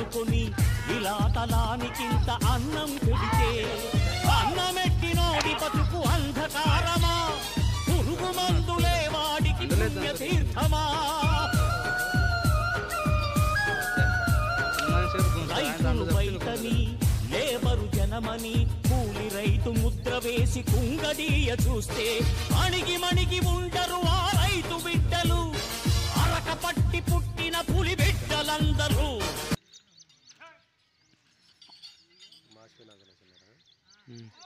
నమ్ముకొని ఇలా తలానికింత అన్నం పెడితే అన్నమెట్టినోడి బతుకు అంధకారమా పురుగు మందులే వాడికి పుణ్య తీర్థమా రైతులు బయటని లేబరు జనమని కూలి రైతు ముద్ర వేసి కుంగదీయ చూస్తే అణిగి మణిగి ఉండరు ఆ రైతు బిడ్డలు అరక పట్టి పుట్టిన పులి బిడ్డలందరూ మాస్క్ నాకు నచ్చిందా